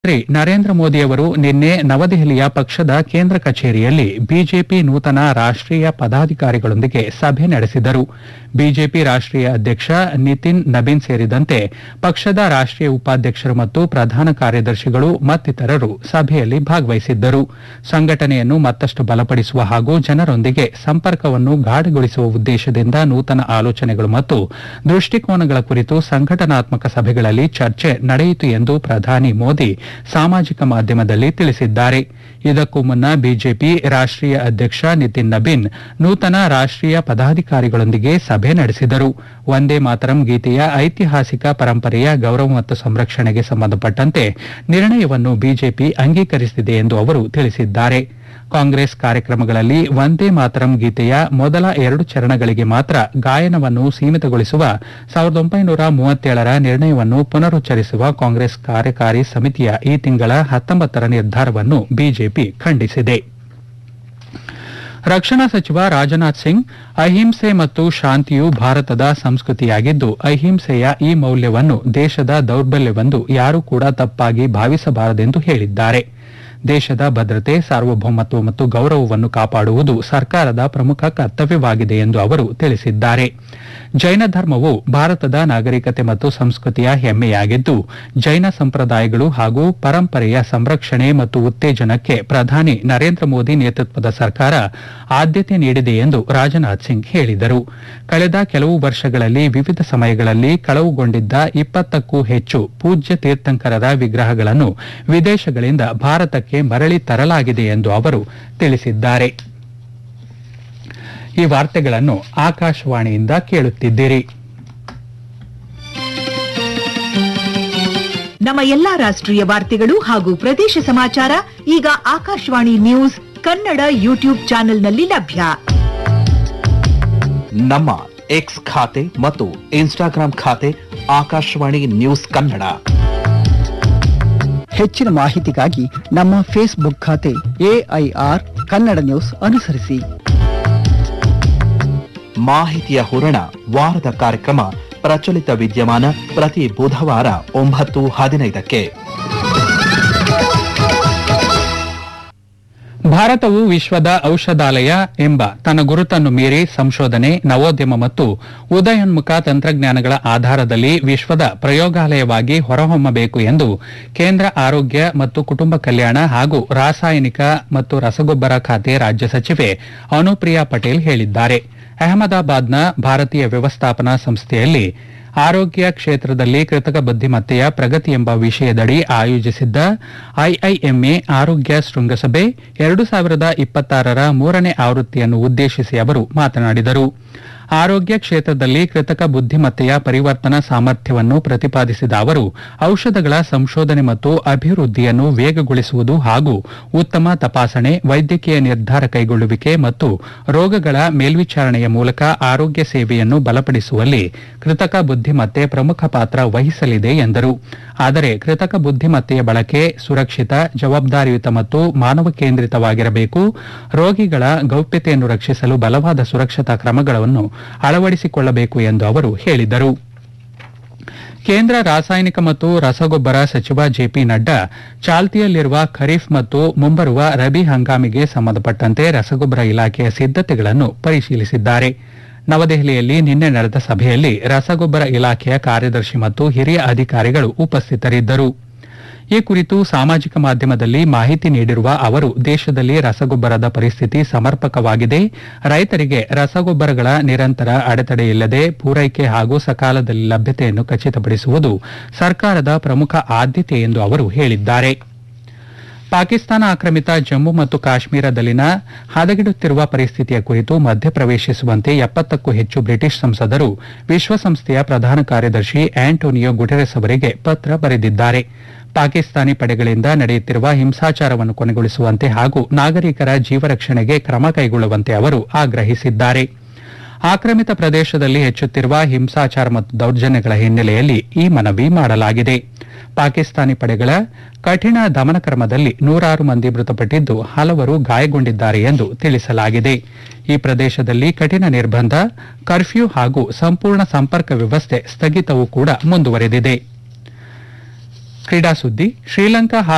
ಪ್ರಧಾನಮಂತ್ರಿ ನರೇಂದ್ರ ಮೋದಿಯವರು ನಿನ್ನೆ ನವದೆಹಲಿಯ ಪಕ್ಷದ ಕೇಂದ್ರ ಕಚೇರಿಯಲ್ಲಿ ಬಿಜೆಪಿ ನೂತನ ರಾಷ್ಟೀಯ ಪದಾಧಿಕಾರಿಗಳೊಂದಿಗೆ ಸಭೆ ನಡೆಸಿದರು ಬಿಜೆಪಿ ರಾಷ್ಟೀಯ ಅಧ್ಯಕ್ಷ ನಿತಿನ್ ನಬೀನ್ ಸೇರಿದಂತೆ ಪಕ್ಷದ ರಾಷ್ಟೀಯ ಉಪಾಧ್ಯಕ್ಷರು ಮತ್ತು ಪ್ರಧಾನ ಕಾರ್ಯದರ್ಶಿಗಳು ಮತ್ತಿತರರು ಸಭೆಯಲ್ಲಿ ಭಾಗವಹಿಸಿದ್ದರು ಸಂಘಟನೆಯನ್ನು ಮತ್ತಷ್ಟು ಬಲಪಡಿಸುವ ಹಾಗೂ ಜನರೊಂದಿಗೆ ಸಂಪರ್ಕವನ್ನು ಗಾಢಗೊಳಿಸುವ ಉದ್ದೇಶದಿಂದ ನೂತನ ಆಲೋಚನೆಗಳು ಮತ್ತು ದೃಷ್ಟಿಕೋನಗಳ ಕುರಿತು ಸಂಘಟನಾತ್ಮಕ ಸಭೆಗಳಲ್ಲಿ ಚರ್ಚೆ ನಡೆಯಿತು ಎಂದು ಪ್ರಧಾನಿ ಮೋದಿ ಸಾಮಾಜಿಕ ಮಾಧ್ಯಮದಲ್ಲಿ ತಿಳಿಸಿದ್ದಾರೆ ಇದಕ್ಕೂ ಮುನ್ನ ಬಿಜೆಪಿ ರಾಷ್ಟೀಯ ಅಧ್ಯಕ್ಷ ನಿತಿನ್ ನಬೀನ್ ನೂತನ ರಾಷ್ಟೀಯ ಪದಾಧಿಕಾರಿಗಳೊಂದಿಗೆ ಸಭೆ ನಡೆಸಿದರು ವಂದೇ ಮಾತರಂ ಗೀತೆಯ ಐತಿಹಾಸಿಕ ಪರಂಪರೆಯ ಗೌರವ ಮತ್ತು ಸಂರಕ್ಷಣೆಗೆ ಸಂಬಂಧಪಟ್ಟಂತೆ ನಿರ್ಣಯವನ್ನು ಬಿಜೆಪಿ ಅಂಗೀಕರಿಸಿದೆ ಎಂದು ಅವರು ತಿಳಿಸಿದ್ದಾರೆ ಕಾಂಗ್ರೆಸ್ ಕಾರ್ಯಕ್ರಮಗಳಲ್ಲಿ ವಂದೇ ಮಾತರಂ ಗೀತೆಯ ಮೊದಲ ಎರಡು ಚರಣಗಳಿಗೆ ಮಾತ್ರ ಗಾಯನವನ್ನು ಸೀಮಿತಗೊಳಿಸುವ ಸಾವಿರದ ಒಂಬೈನೂರ ಮೂವತ್ತೇಳರ ನಿರ್ಣಯವನ್ನು ಪುನರುಚ್ಚರಿಸುವ ಕಾಂಗ್ರೆಸ್ ಕಾರ್ಯಕಾರಿ ಸಮಿತಿಯ ಈ ತಿಂಗಳ ಹತ್ತೊಂಬತ್ತರ ನಿರ್ಧಾರವನ್ನು ಬಿಜೆಪಿ ಖಂಡಿಸಿದೆ ರಕ್ಷಣಾ ಸಚಿವ ರಾಜನಾಥ್ ಸಿಂಗ್ ಅಹಿಂಸೆ ಮತ್ತು ಶಾಂತಿಯು ಭಾರತದ ಸಂಸ್ಕೃತಿಯಾಗಿದ್ದು ಅಹಿಂಸೆಯ ಈ ಮೌಲ್ಯವನ್ನು ದೇಶದ ದೌರ್ಬಲ್ಯವೆಂದು ಯಾರೂ ಕೂಡ ತಪ್ಪಾಗಿ ಭಾವಿಸಬಾರದೆಂದು ಹೇಳಿದ್ದಾರೆ ದೇಶದ ಭದ್ರತೆ ಸಾರ್ವಭೌಮತ್ವ ಮತ್ತು ಗೌರವವನ್ನು ಕಾಪಾಡುವುದು ಸರ್ಕಾರದ ಪ್ರಮುಖ ಕರ್ತವ್ಯವಾಗಿದೆ ಎಂದು ಅವರು ತಿಳಿಸಿದ್ದಾರೆ ಜೈನ ಧರ್ಮವು ಭಾರತದ ನಾಗರಿಕತೆ ಮತ್ತು ಸಂಸ್ಕೃತಿಯ ಹೆಮ್ಮೆಯಾಗಿದ್ದು ಜೈನ ಸಂಪ್ರದಾಯಗಳು ಹಾಗೂ ಪರಂಪರೆಯ ಸಂರಕ್ಷಣೆ ಮತ್ತು ಉತ್ತೇಜನಕ್ಕೆ ಪ್ರಧಾನಿ ನರೇಂದ್ರ ಮೋದಿ ನೇತೃತ್ವದ ಸರ್ಕಾರ ಆದ್ಯತೆ ನೀಡಿದೆ ಎಂದು ರಾಜನಾಥ್ ಸಿಂಗ್ ಹೇಳಿದರು ಕಳೆದ ಕೆಲವು ವರ್ಷಗಳಲ್ಲಿ ವಿವಿಧ ಸಮಯಗಳಲ್ಲಿ ಕಳವುಗೊಂಡಿದ್ದ ಇಪ್ಪತ್ತಕ್ಕೂ ಹೆಚ್ಚು ಪೂಜ್ಯ ತೀರ್ಥಂಕರರ ವಿಗ್ರಹಗಳನ್ನು ವಿದೇಶಗಳಿಂದ ಭಾರತಕ್ಕೆ ಮರಳಿ ತರಲಾಗಿದೆ ಎಂದು ಅವರು ತಿಳಿಸಿದ್ದಾರೆ ಈ ವಾರ್ತೆಗಳನ್ನು ಆಕಾಶವಾಣಿಯಿಂದ ಕೇಳುತ್ತಿದ್ದೀರಿ ನಮ್ಮ ಎಲ್ಲಾ ರಾಷ್ಟ್ರೀಯ ವಾರ್ತೆಗಳು ಹಾಗೂ ಪ್ರದೇಶ ಸಮಾಚಾರ ಈಗ ಆಕಾಶವಾಣಿ ನ್ಯೂಸ್ ಕನ್ನಡ ಯೂಟ್ಯೂಬ್ ಚಾನೆಲ್ನಲ್ಲಿ ಲಭ್ಯ ನಮ್ಮ ಎಕ್ಸ್ ಖಾತೆ ಮತ್ತು ಇನ್ಸ್ಟಾಗ್ರಾಂ ಖಾತೆ ಆಕಾಶವಾಣಿ ನ್ಯೂಸ್ ಕನ್ನಡ ಹೆಚ್ಚಿನ ಮಾಹಿತಿಗಾಗಿ ನಮ್ಮ ಫೇಸ್ಬುಕ್ ಖಾತೆ ಎಐಆರ್ ಕನ್ನಡ ನ್ಯೂಸ್ ಅನುಸರಿಸಿ ಮಾಹಿತಿಯ ಹೂರಣ ವಾರದ ಕಾರ್ಯಕ್ರಮ ಪ್ರಚಲಿತ ವಿದ್ಯಮಾನ ಪ್ರತಿ ಬುಧವಾರ ಒಂಬತ್ತು ಹದಿನೈದಕ್ಕೆ ಭಾರತವು ವಿಶ್ವದ ಔಷಧಾಲಯ ಎಂಬ ತನ್ನ ಗುರುತನ್ನು ಮೀರಿ ಸಂಶೋಧನೆ ನವೋದ್ಯಮ ಮತ್ತು ಉದಯೋನ್ಮುಖ ತಂತ್ರಜ್ಞಾನಗಳ ಆಧಾರದಲ್ಲಿ ವಿಶ್ವದ ಪ್ರಯೋಗಾಲಯವಾಗಿ ಹೊರಹೊಮ್ಮಬೇಕು ಎಂದು ಕೇಂದ್ರ ಆರೋಗ್ಯ ಮತ್ತು ಕುಟುಂಬ ಕಲ್ಯಾಣ ಹಾಗೂ ರಾಸಾಯನಿಕ ಮತ್ತು ರಸಗೊಬ್ಬರ ಖಾತೆ ರಾಜ್ಯ ಸಚಿವೆ ಅನುಪ್ರಿಯಾ ಪಟೇಲ್ ಹೇಳಿದ್ದಾರೆ ಅಹಮದಾಬಾದ್ನ ಭಾರತೀಯ ವ್ಯವಸ್ಥಾಪನಾ ಸಂಸ್ಥೆಯಲ್ಲಿ ಆರೋಗ್ಯ ಕ್ಷೇತ್ರದಲ್ಲಿ ಕೃತಕ ಬುದ್ದಿಮತ್ತೆಯ ಪ್ರಗತಿ ಎಂಬ ವಿಷಯದಡಿ ಆಯೋಜಿಸಿದ್ದ ಐಐಎಂಎ ಆರೋಗ್ಯ ಶೃಂಗಸಭೆ ಎರಡು ಸಾವಿರದ ಇಪ್ಪತ್ತಾರರ ಮೂರನೇ ಆವೃತ್ತಿಯನ್ನು ಉದ್ದೇಶಿಸಿ ಅವರು ಮಾತನಾಡಿದರು ಆರೋಗ್ಯ ಕ್ಷೇತ್ರದಲ್ಲಿ ಕೃತಕ ಬುದ್ದಿಮತ್ತೆಯ ಪರಿವರ್ತನಾ ಸಾಮರ್ಥ್ಯವನ್ನು ಪ್ರತಿಪಾದಿಸಿದ ಅವರು ಔಷಧಗಳ ಸಂಶೋಧನೆ ಮತ್ತು ಅಭಿವೃದ್ಧಿಯನ್ನು ವೇಗಗೊಳಿಸುವುದು ಹಾಗೂ ಉತ್ತಮ ತಪಾಸಣೆ ವೈದ್ಯಕೀಯ ನಿರ್ಧಾರ ಕೈಗೊಳ್ಳುವಿಕೆ ಮತ್ತು ರೋಗಗಳ ಮೇಲ್ವಿಚಾರಣೆಯ ಮೂಲಕ ಆರೋಗ್ಯ ಸೇವೆಯನ್ನು ಬಲಪಡಿಸುವಲ್ಲಿ ಕೃತಕ ಬುದ್ದಿಮತ್ತೆ ಪ್ರಮುಖ ಪಾತ್ರ ವಹಿಸಲಿದೆ ಎಂದರು ಆದರೆ ಕೃತಕ ಬುದ್ದಿಮತ್ತೆಯ ಬಳಕೆ ಸುರಕ್ಷಿತ ಜವಾಬ್ದಾರಿಯುತ ಮತ್ತು ಮಾನವ ಕೇಂದ್ರಿತವಾಗಿರಬೇಕು ರೋಗಿಗಳ ಗೌಪ್ಯತೆಯನ್ನು ರಕ್ಷಿಸಲು ಬಲವಾದ ಸುರಕ್ಷತಾ ಕ್ರಮಗಳನ್ನು ಅಳವಡಿಸಿಕೊಳ್ಳಬೇಕು ಎಂದು ಅವರು ಹೇಳಿದರು ಕೇಂದ್ರ ರಾಸಾಯನಿಕ ಮತ್ತು ರಸಗೊಬ್ಬರ ಸಚಿವ ಜೆಪಿ ನಡ್ಡಾ ಚಾಲ್ತಿಯಲ್ಲಿರುವ ಖರೀಫ್ ಮತ್ತು ಮುಂಬರುವ ರಬಿ ಹಂಗಾಮಿಗೆ ಸಂಬಂಧಪಟ್ಟಂತೆ ರಸಗೊಬ್ಬರ ಇಲಾಖೆಯ ಸಿದ್ದತೆಗಳನ್ನು ಪರಿಶೀಲಿಸಿದ್ದಾರೆ ನವದೆಹಲಿಯಲ್ಲಿ ನಿನ್ನೆ ನಡೆದ ಸಭೆಯಲ್ಲಿ ರಸಗೊಬ್ಬರ ಇಲಾಖೆಯ ಕಾರ್ಯದರ್ಶಿ ಮತ್ತು ಹಿರಿಯ ಅಧಿಕಾರಿಗಳು ಉಪಸ್ಥಿತರಿದ್ದರು ಈ ಕುರಿತು ಸಾಮಾಜಿಕ ಮಾಧ್ಯಮದಲ್ಲಿ ಮಾಹಿತಿ ನೀಡಿರುವ ಅವರು ದೇಶದಲ್ಲಿ ರಸಗೊಬ್ಬರದ ಪರಿಸ್ಥಿತಿ ಸಮರ್ಪಕವಾಗಿದೆ ರೈತರಿಗೆ ರಸಗೊಬ್ಬರಗಳ ನಿರಂತರ ಅಡೆತಡೆಯಿಲ್ಲದೆ ಪೂರೈಕೆ ಹಾಗೂ ಸಕಾಲದಲ್ಲಿ ಲಭ್ಯತೆಯನ್ನು ಖಚಿತಪಡಿಸುವುದು ಸರ್ಕಾರದ ಪ್ರಮುಖ ಆದ್ಯತೆ ಎಂದು ಅವರು ಹೇಳಿದ್ದಾರೆ ಪಾಕಿಸ್ತಾನ ಆಕ್ರಮಿತ ಜಮ್ಮು ಮತ್ತು ಕಾಶ್ಮೀರದಲ್ಲಿನ ಹದಗೆಡುತ್ತಿರುವ ಪರಿಸ್ಥಿತಿಯ ಕುರಿತು ಮಧ್ಯಪ್ರವೇಶಿಸುವಂತೆ ಎಪ್ಪತ್ತಕ್ಕೂ ಹೆಚ್ಚು ಬ್ರಿಟಿಷ್ ಸಂಸದರು ವಿಶ್ವಸಂಸ್ಥೆಯ ಪ್ರಧಾನ ಕಾರ್ಯದರ್ಶಿ ಆಂಟೋನಿಯೋ ಗುಟೆರೆಸ್ ಅವರಿಗೆ ಪತ್ರ ಬರೆದಿದ್ದಾರೆ ಪಾಕಿಸ್ತಾನಿ ಪಡೆಗಳಿಂದ ನಡೆಯುತ್ತಿರುವ ಹಿಂಸಾಚಾರವನ್ನು ಕೊನೆಗೊಳಿಸುವಂತೆ ಹಾಗೂ ನಾಗರಿಕರ ಜೀವರಕ್ಷಣೆಗೆ ಕ್ರಮ ಕೈಗೊಳ್ಳುವಂತೆ ಅವರು ಆಗ್ರಹಿಸಿದ್ದಾರೆ ಆಕ್ರಮಿತ ಪ್ರದೇಶದಲ್ಲಿ ಹೆಚ್ಚುತ್ತಿರುವ ಹಿಂಸಾಚಾರ ಮತ್ತು ದೌರ್ಜನ್ಯಗಳ ಹಿನ್ನೆಲೆಯಲ್ಲಿ ಈ ಮನವಿ ಮಾಡಲಾಗಿದೆ ಪಾಕಿಸ್ತಾನಿ ಪಡೆಗಳ ಕಠಿಣ ದಮನಕ್ರಮದಲ್ಲಿ ನೂರಾರು ಮಂದಿ ಮೃತಪಟ್ಟಿದ್ದು ಹಲವರು ಗಾಯಗೊಂಡಿದ್ದಾರೆ ಎಂದು ತಿಳಿಸಲಾಗಿದೆ ಈ ಪ್ರದೇಶದಲ್ಲಿ ಕಠಿಣ ನಿರ್ಬಂಧ ಕರ್ಫ್ಯೂ ಹಾಗೂ ಸಂಪೂರ್ಣ ಸಂಪರ್ಕ ವ್ಯವಸ್ಥೆ ಸ್ಥಗಿತವೂ ಕೂಡ ಮುಂದುವರೆದಿದೆ ಕ್ರೀಡಾ ಸುದ್ದಿ ಶ್ರೀಲಂಕಾ